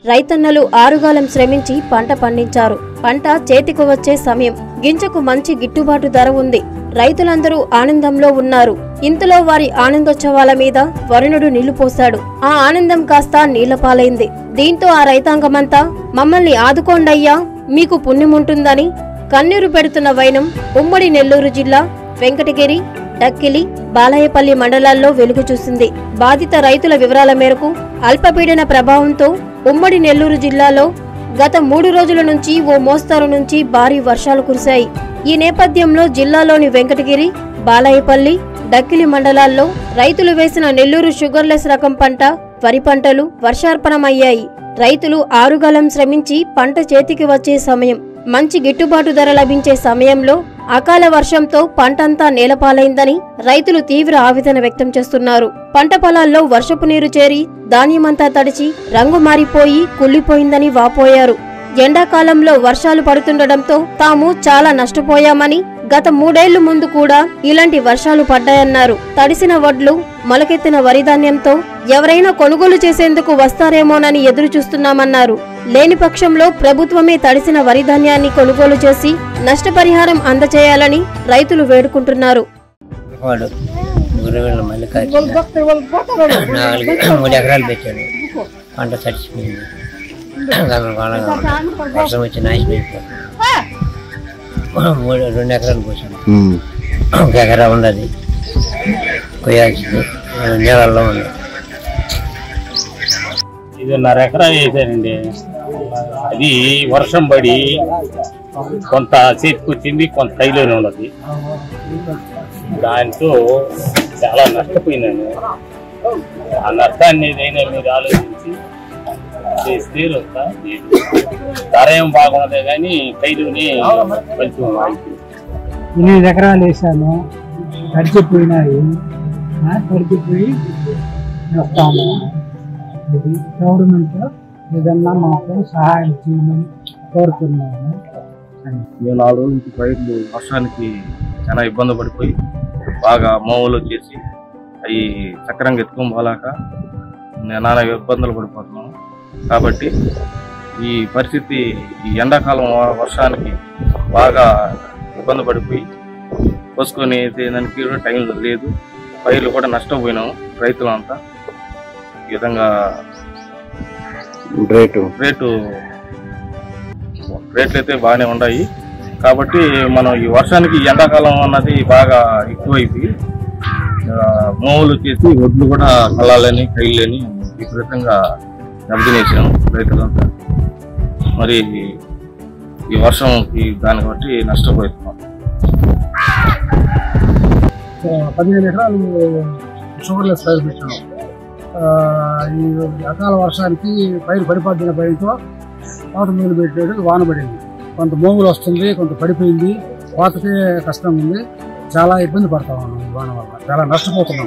రైతన్నలు ఆరుగాలం శ్రమించి పంట పండించారు పంట చేతికి వచ్చే సమయం గింజకు మంచి గిట్టుబాటు ధర ఉంది రైతులందరూ ఆనందంలో ఉన్నారు ఇంతలో వారి ఆనందోత్సవాల మీద వరుణుడు నీళ్లు పోశాడు ఆ ఆనందం కాస్త నీళ్లపాలైంది దీంతో ఆ రైతాంగమంతా మమ్మల్ని ఆదుకోండయ్యా మీకు పుణ్యముంటుందని కన్నీరు పెడుతున్న వైనం ఉమ్మడి నెల్లూరు జిల్లా వెంకటగిరి డక్కిలి బాలయ్యపల్లి మండలాల్లో వెలుగు చూసింది బాధిత రైతుల వివరాల మేరకు అల్పపీడన ప్రభావంతో ఉమ్మడి నెల్లూరు జిల్లాలో గత మూడు రోజుల నుంచి ఓ మోస్తారు నుంచి భారీ వర్షాలు కురిశాయి ఈ నేపథ్యంలో జిల్లాలోని వెంకటగిరి బాలయ్యపల్లి డక్కిలి మండలాల్లో రైతులు వేసిన నెల్లూరు షుగర్లెస్ రకం పంట వరి పంటలు వర్షార్పణమయ్యాయి రైతులు ఆరుగాలం శ్రమించి పంట చేతికి వచ్చే సమయం మంచి గిట్టుబాటు ధర లభించే సమయంలో అకాల వర్షంతో పంటంతా నేలపాలైందని రైతులు తీవ్ర ఆవేదన వ్యక్తం చేస్తున్నారు పంట పొలాల్లో వర్షపు నీరు చేరి ధాన్యమంతా తడిచి రంగు మారిపోయి కుళ్ళిపోయిందని వాపోయారు ఎండాకాలంలో వర్షాలు పడుతుండటంతో తాము చాలా నష్టపోయామని గత మూడేళ్లు ముందు కూడా ఇలాంటి వర్షాలు పడ్డాయన్నారు తడిసిన వడ్లు మొలకెత్తిన వరి ధాన్యంతో ఎవరైనా కొనుగోలు చేసేందుకు వస్తారేమోనని ఎదురు చూస్తున్నామన్నారు లేని పక్షంలో ప్రభుత్వమే తడిసిన వరి ధాన్యాన్ని కొనుగోలు చేసి నష్టపరిహారం అందజేయాలని రైతులు వేడుకుంటున్నారు వాడు గురవేళ్ళ మల్లికార్జున నాలుగు మూడు ఎకరాలు పెట్టాడు పంట తడిచిపోయింది గందరగోళంగా ఉంది. వర్షం వచ్చి నాశపోయింది మూడు రెండు ఎకరాలు పోసాడు ఒక ఎకరా ఉన్నది కొయ్యాల్సింది నీళ్ళల్లో ఉంది ఐదున్నర ఎకరా వేసానండి అది వర్షం పడి కొంత చేతికి వచ్చింది కొంత కైలోనే ఉన్నది దాంతో చాలా నష్టపోయినాను ఆ నష్టాన్ని ఏదైనా మీరు ఆలోచించి చేస్తే రొంత లేదు. ధర ఏం బాగున్నదే కానీ కైలోనే కొంచెం ఆగిపోయింది ఎనిమిది ఎకరాలు వేసాను తడిచిపోయినాయి ఆ, తడిచిపోయి వస్తాను ఇది గవర్నమెంట్ ఏదన్నా మాకు సహాయం చేయమని కోరుతున్నాను అని మేము నాలుగు రోజుల నుంచి పైర్లు వర్షానికి చాలా ఇబ్బంది పడిపోయి బాగా మోవులు వచ్చేసి అవి చక్రంగా ఎత్తుకొని పోలాక నేను నానా ఇబ్బందులు పడిపోతున్నాను కాబట్టి ఈ పరిస్థితి ఈ ఎండాకాలం వ- వర్షానికి బాగా ఇబ్బంది పడిపోయి పోసుకొని దానికి కూడా టైం లేదు పైర్లు కూడా నష్టపోయినాము రైతులంతా ఈ విధంగా రేటు రేటు రేట్లు అయితే బాగానే ఉన్నాయి కాబట్టి మనం ఈ వర్షానికి ఈ ఎండాకాలం అన్నది బాగా ఎక్కువైపోయి ఆ, మోములు వచ్చేసి ఒడ్లు కూడా కళ్ళాలని కైళ్ళని విపరీతంగా దెబ్బతినేసాం రైతులంతా మరి ఈ వర్షంకి దాన్ని బట్టి నష్టపోతున్నాం పదిహేను ఎకరాలు షుగర్లెస్ పైరు పెట్టాను ఆ, ఈ అకాల వర్షానికి పైరు పడిపోతున్న పైరుతో కోత నీళ్ళు పెట్టాడు వాన పడింది కొంత మోగులు వస్తుంది కొంత పడిపోయింది కోతకే కష్టం ఉంది చాలా ఇబ్బంది పడతా ఉన్నాం ఈ వాన వల్ల చాలా నష్టపోతున్నాం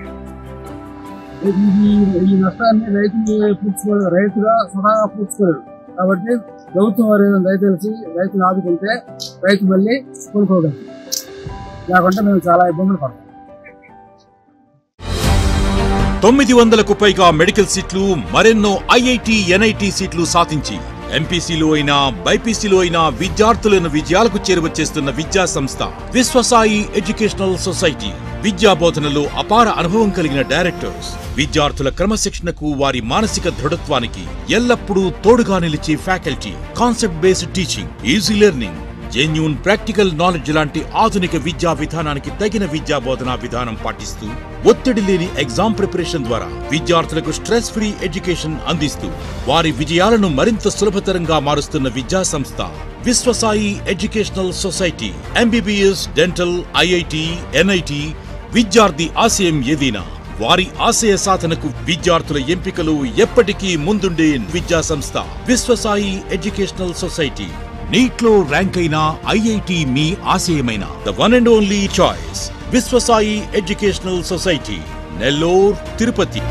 ఇది ఈ నష్టాన్ని రైతులు పూడ్చుకోలేదు రైతుగా స్వతహాగా పూడ్చుకోలేడు కాబట్టి ప్రభుత్వం వారు ఏదైనా దయతలిసి రైతులు ఆదుకుంటే రైతు మళ్ళీ కొనుక్కోగలరు లేకుంటే మేము చాలా ఇబ్బందులు పడతాం తొమ్మిది వందలకు పైగా మెడికల్ సీట్లు మరెన్నో ఐఐటి ఎన్ఐటి సీట్లు సాధించి ఎంపీసీలో అయినా బైపీసీలో అయినా విద్యార్థులను విజయాలకు చేరువచ్చేస్తున్న విద్యా సంస్థ విశ్వసాయి ఎడ్యుకేషనల్ సొసైటీ విద్యా బోధనలో అపార అనుభవం కలిగిన డైరెక్టర్స్ విద్యార్థుల క్రమశిక్షణకు వారి మానసిక దృఢత్వానికి ఎల్లప్పుడూ తోడుగా నిలిచే faculty concept based teaching easy learning genuine practical knowledge లాంటి ఆధునిక విద్యా విధానానికి తగిన విద్యా బోధనా విధానం పాటిస్తూ ఒత్తిడి లేని ఎగ్జామ్ ప్రిపరేషన్ ద్వారా విద్యార్థులకు స్ట్రెస్ ఫ్రీ ఎడ్యుకేషన్ అందిస్తూ వారి విజయాలను మరింత సులభతరంగా మారుస్తున్న విద్యా సంస్థ Viswasai educational society MBBS dental IIT NIT విద్యార్థి ఆశయం ఏదైనా వారి ఆశయ సాధనకు విద్యార్థుల ఎంపికలు ఎప్పటికీ ముందుండే విద్యా సంస్థ విశ్వసాయి ఎడ్యుకేషనల్ సొసైటీ నీట్లో ర్యాంక్ అయిన ఐఐటి మీ ఆశయమైన the one and only choice Viswasai educational society Nellore Tirupati